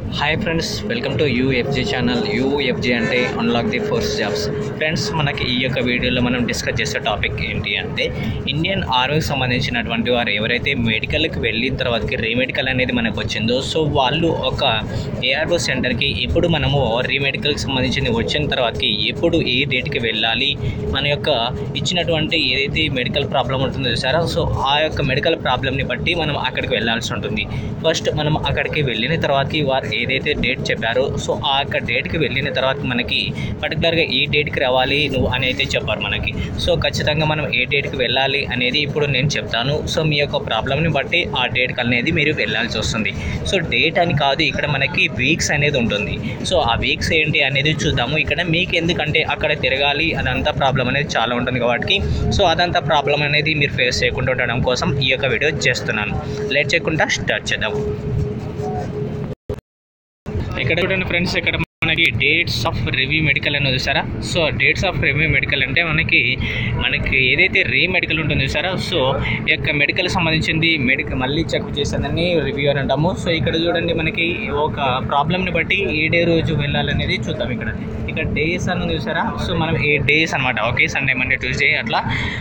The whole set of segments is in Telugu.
hi friends welcome to UFG channel UFG అంటే unlock the force jobs friends మనకి ఈ యొక్క వీడియోలో మనం డిస్కస్ చేసే టాపిక్ ఏంటి అంటే ఇండియన్ ఆర్మీకి సంబంధించినటువంటి వారు ఎవరైతే మెడికల్కి వెళ్ళిన తర్వాతకి రీమెడికల్ అనేది మనకు వచ్చిందో సో వాళ్ళు ఒక ఏఆర్ఓ సెంటర్కి ఎప్పుడు మనము రీమెడికల్కి సంబంధించింది వచ్చిన తర్వాతకి ఎప్పుడు ఏ డేట్కి వెళ్ళాలి మన యొక్క ఇచ్చినటువంటి ఏదైతే మెడికల్ ప్రాబ్లం ఉంటుందో చూసారా సో ఆ యొక్క మెడికల్ ప్రాబ్లమ్ని బట్టి మనం అక్కడికి వెళ్ళాల్సి ఉంటుంది ఫస్ట్ మనం అక్కడికి వెళ్ళిన తర్వాతకి వారు ఏదైతే డేట్ చెప్పారో సో ఆ యొక్క డేట్కి వెళ్ళిన తర్వాత మనకి పర్టికులర్గా ఈ డేట్కి రావాలి నువ్వు అని అయితే చెప్పారు మనకి సో ఖచ్చితంగా మనం ఏ డేట్కి వెళ్ళాలి అనేది ఇప్పుడు నేను చెప్తాను సో మీ యొక్క ప్రాబ్లమ్ని బట్టి ఆ డేట్కి అనేది మీరు వెళ్ళాల్సి వస్తుంది సో డేట్ అని కాదు ఇక్కడ మనకి వీక్స్ అనేది ఉంటుంది సో ఆ వీక్స్ ఏంటి అనేది చూద్దాము ఇక్కడ మీకు ఎందుకంటే అక్కడ తిరగాలి అదంతా ప్రాబ్లం అనేది చాలా ఉంటుంది కాబట్టి సో అదంతా ప్రాబ్లం అనేది మీరు ఫేస్ చేయకుండా ఉండడం కోసం ఈ యొక్క వీడియో చేస్తున్నాను లేట్ చేయకుండా స్టార్ట్ చేద్దాం ఇక్కడ చూడండి ఫ్రెండ్స్ ఇక్కడ మనకి డేట్స్ ఆఫ్ రివ్యూ మెడికల్ అని చూసారా so dates of review medical అంటే మనకి మనకి ఏదైతే రీ మెడికల్ ఉంటుందో చూసారా సో ఈ యొక్క మెడికల్ సంబంధించింది మెడికల్ మళ్ళీ చెక్ చేసేదని రివ్యూ అని అంటాము సో ఇక్కడ చూడండి మనకి ఒక ప్రాబ్లమ్ని బట్టి ఏ డే రోజు వెళ్ళాలనేది చూద్దాం ఇక్కడ ఇక్కడ డేస్ అని చూసారా సో మనం ఏ డేస్ అనమాట ఓకే సండే మండే ట్యూస్డే అట్లా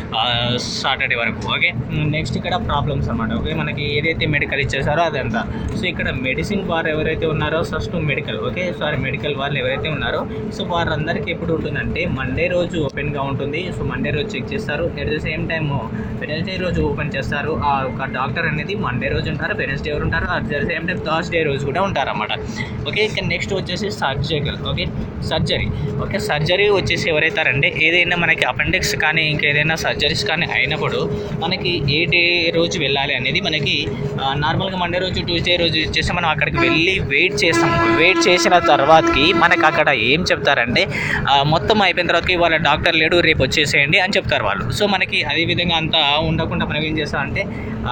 సాటర్డే వరకు ఓకే నెక్స్ట్ ఇక్కడ ప్రాబ్లమ్స్ అనమాట ఓకే మనకి ఏదైతే మెడికల్ ఇచ్చేసారో అదంతా సో ఇక్కడ మెడిసిన్ వారు ఎవరైతే ఉన్నారో first medical okay sorry medical వాళ్ళు ఎవరైతే ఉన్నారో సో వారందరికీ ఎప్పుడు ఉంటుందంటే మండే రోజు ఓపెన్గా ఉంటుంది సో మండే రోజు చెక్ చేస్తారు at the same time Wednesday రోజు ఓపెన్ చేస్తారు ఆ ఒక డాక్టర్ అనేది మండే రోజు ఉంటారు వెనస్డే ఎవరు ఉంటారు at the same time Thursday రోజు కూడా ఉంటారు అన్నమాట ఓకే ఇక నెక్స్ట్ వచ్చేసి surgical okay surgery okay surgery వచ్చేసి ఎవరైతారంటే ఏదైనా మనకి అపెండిక్స్ కానీ ఇంకేదైనా సర్జరీస్ కానీ అయినప్పుడు మనకి ఏ డే రోజు వెళ్ళాలి అనేది మనకి నార్మల్గా మండే రోజు ట్యూస్డే రోజు వచ్చేసి మనం అక్కడికి వెళ్ళి వెయిట్ చేస్తాం వెయిట్ చేసిన తర్వాతకి మనకి అక్కడ ఏం చెప్తారంటే ఆ, మొత్తం అయిపోయిన తర్వాతకి వాళ్ళ డాక్టర్ లేడు రేపు వచ్చేసేయండి అని చెప్తారు వాళ్ళు సో మనకి అదే విధంగా అంతా ఉండకుండా మనం ఏం చేస్తామంటే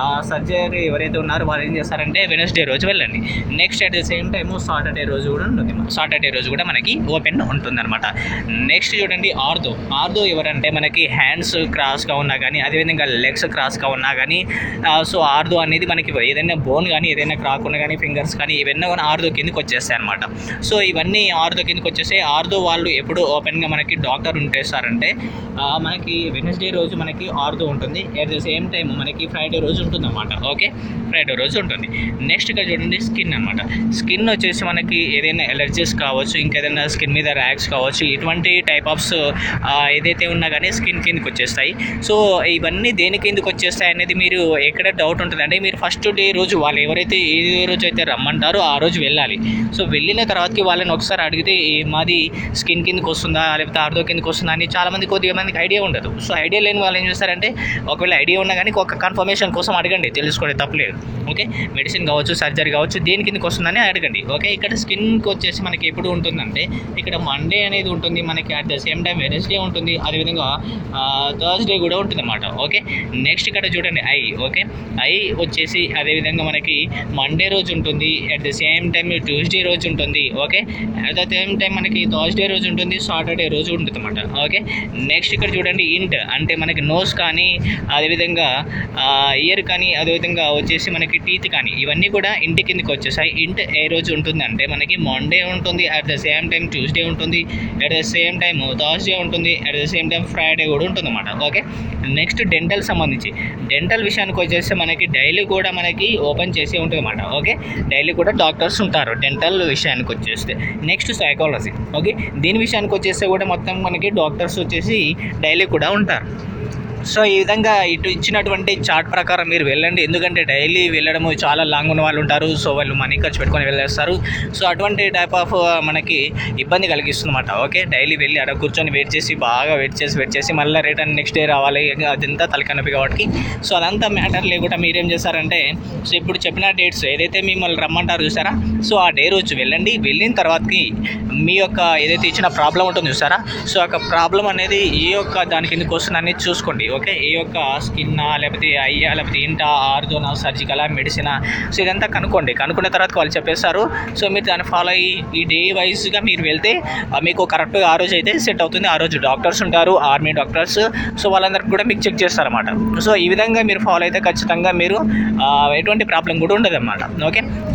సర్జరీ ఎవరైతే ఉన్నారో వాళ్ళు ఏం చేస్తారంటే వెనస్డే రోజు వెళ్ళండి next at the same time Saturday రోజు కూడా ఉంటుంది సాటర్డే రోజు కూడా మనకి ఓపెన్ ఉంటుంది అనమాట నెక్స్ట్ చూడండి ఆర్దో ఆర్దో ఎవరంటే మనకి హ్యాండ్స్ క్రాస్గా ఉన్నా కానీ అదేవిధంగా లెగ్స్ క్రాస్గా ఉన్నా కానీ సో ఆర్దో అనేది మనకి ఏదైనా బోన్ కానీ ఏదైనా క్రాక్ ఉన్నా కానీ ఫింగర్స్ కానీ ఇవన్నీ కూడా ఆర్దో కిందకి వచ్చేస్తాయి అనమాట సో ఇవన్నీ ఆర్దో కిందకి వచ్చేసి ఆర్దో వాళ్ళు ఎప్పుడు ఓపెన్గా మనకి డాక్టర్ ఉంటేస్తారంటే ఆ, మనకి వెనస్డే రోజు మనకి ఆర్దో ఉంటుంది అట్ ద సేమ్ టైం మనకి ఫ్రైడే రోజు ఉంటుంది అనమాట ఓకే ఫ్రైడే రోజు ఉంటుంది నెక్స్ట్ ఇక్కడ చూడండి స్కిన్ అనమాట స్కిన్ వచ్చేసి మనకి ఏదైనా ఎలర్జీస్ కావచ్చు ఇంకేదైనా స్కిన్ మీద ర్యాక్స్ కావచ్చు ఇటువంటి టైప్ ఆఫ్స్ ఏదైతే ఉన్నా కానీ స్కిన్ కిందకి వచ్చేస్తాయి సో ఇవన్నీ దేని కిందకి వచ్చేస్తాయి అనేది మీరు ఎక్కడ డౌట్ ఉంటుంది అంటే మీరు ఫస్ట్ డే రోజు వాళ్ళు ఎవరైతే ఏ రోజు అయితే రమ్మంటారో ఆ రోజు వెళ్ళాలి సో వెళ్ళిన తర్వాతకి వాళ్ళని ఒకసారి అడిగితే "ఏ, మాది స్కిన్ కిందకి వస్తుందా లేకపోతే ఆర్దో కిందకి వస్తుందా అని చాలా మంది కొద్దిగా మందికి ఐడియా ఉండదు సో ఐడియా లేని వాళ్ళు ఏం చేస్తారంటే ఒకవేళ ఐడియా ఉన్నా కానీ ఒక కన్ఫర్మేషన్ కోసం అడగండి తెలుసుకోండి తప్పలేదు ఓకే మెడిసిన్ కావచ్చు సర్జరీ కావచ్చు దేని కిందకి వస్తుందని అడగండి ఓకే ఇక్కడ స్కిన్కి వచ్చేసి మనకి ఎప్పుడు ఉంటుందంటే ఇక్కడ మండే అనేది ఉంటుంది మనకి at the same time Wednesday ఉంటుంది అదేవిధంగా థర్స్డే కూడా ఉంటుంది అనమాట ఓకే నెక్స్ట్ ఇక్కడ చూడండి ఐ ఓకే ఐ వచ్చేసి అదేవిధంగా మనకి మండే రోజు ఉంటుంది at the same time Tuesday రోజు ఉంటుంది okay at the same time మనకి థర్స్డే రోజు ఉంటుంది సాటర్డే రోజు ఉంటుంది అనమాట ఓకే నెక్స్ట్ ఇక్కడ చూడండి ఇంట్ అంటే మనకి నోస్ కానీ అదేవిధంగా ఇయర్ కానీ అదేవిధంగా వచ్చేసి మనకి టీత్ కానీ ఇవన్నీ కూడా ఇంటి కిందకి వచ్చేసాయి ఇంట్ ఏ రోజు ఉంటుంది అంటే మనకి మండే ఉంటుంది at the same time Tuesday ఉంటుంది at the same time Thursday ఉంటుంది at the same time Friday కూడా ఉంటుంది అనమాట ఓకే నెక్స్ట్ డెంటల్ సంబంధించి డెంటల్ విషయానికి వచ్చేసి మనకి డైలీ కూడా మనకి ఓపెన్ చేసి ఉంటుంది అనమాట ఓకే డైలీ కూడా డాక్టర్స్ ఉంటారు డెంటల్ విషయానికి వచ్చేస్తే నెక్స్ట్ సైకాలజీ ఓకే దీని విషయానికి వచ్చేస్తే కూడా మొత్తం మనకి డాక్టర్స్ వచ్చేసి డైలీ కూడా ఉంటారు సో ఈ విధంగా ఇటు ఇచ్చినటువంటి చార్ట్ ప్రకారం మీరు వెళ్ళండి ఎందుకంటే డైలీ వెళ్ళడము చాలా లాంగ్ ఉన్న వాళ్ళు ఉంటారు సో వాళ్ళు మనీ ఖర్చు పెట్టుకొని వెళ్ళేస్తారు సో అటువంటి టైప్ ఆఫ్ మనకి ఇబ్బంది కలిగిస్తుంది అనమాట ఓకే డైలీ వెళ్ళి అక్కడ కూర్చొని వెయిట్ చేసి బాగా వెయిట్ చేసి వెయిట్ చేసి మళ్ళీ రిటర్న్ నెక్స్ట్ డే రావాలి ఇంకా అదంతా తలకనపి కాబట్టి సో అదంతా మ్యాటర్ లేకుండా మీరేం చేస్తారంటే సో ఇప్పుడు చెప్పిన డేట్స్ ఏదైతే మిమ్మల్ని రమ్మంటారు చూసారా సో ఆ డే రోజు వెళ్ళండి వెళ్ళిన తర్వాతకి మీ యొక్క ఏదైతే ఇచ్చిన ప్రాబ్లం ఉంటుందో చూసారా సో ఆ ప్రాబ్లం అనేది ఏ యొక్క దాని కిందకి వస్తుంది అనేది చూసుకోండి ఓకే ఏ యొక్క స్కిన్నా లేకపోతే అయ్యా లేకపోతే ఏంటా ఆర్దోనా సర్జికలా మెడిసినా సో ఇదంతా కనుక్కోండి కనుక్కున్న తర్వాత వాళ్ళు చెప్పేస్తారు సో మీరు దాన్ని ఫాలో అయ్యి ఈ డే వైజ్గా మీరు వెళ్తే ఆ, మీకు కరెక్ట్గా ఆ రోజు అయితే సెట్ అవుతుంది ఆ రోజు డాక్టర్స్ ఉంటారు ఆర్మీ డాక్టర్స్ సో వాళ్ళందరికీ కూడా మీకు చెక్ చేస్తారన్నమాట సో ఈ విధంగా మీరు ఫాలో అయితే ఖచ్చితంగా మీరు ఆ, ఎటువంటి ప్రాబ్లం కూడా ఉండదు అనమాట ఓకే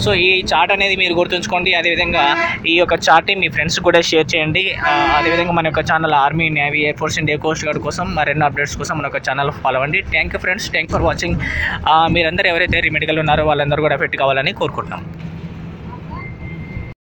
సో ఈ చార్ట్ అనేది మీరు గుర్తుంచుకోండి అదేవిధంగా ఈ యొక్క చార్ట్ని మీ ఫ్రెండ్స్ కూడా షేర్ చేయండి ఆ, అదేవిధంగా మన యొక్క channel army navy air force India coast guard కోసం మరెన్నో అప్డేట్స్ కోసం మన యొక్క ఛానల్ ఫాలో అవ్వండి thank you friends thank for watching మీరందరూ ఎవరైతే రెమెడికల్ ఉన్నారో వాళ్ళందరూ కూడా ఫిట్ కావాలని కోరుకుంటున్నాం